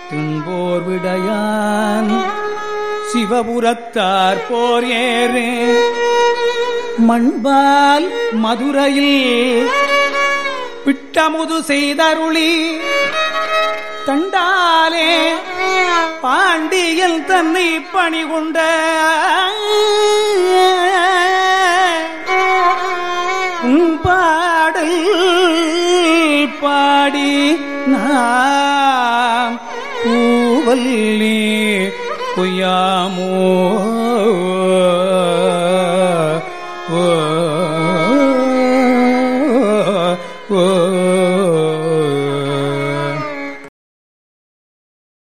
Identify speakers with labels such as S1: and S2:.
S1: திம்போர் விடையான் சிவபுரத்தார் போர் ஏறு மண்பால் மதுரையில் பிட்டமுது செய்தருளி தண்டாலே பாண்டியல் தன்னை பணிகொண்ட பாடல் பாடி நாம் பூவல்லி பொய்யா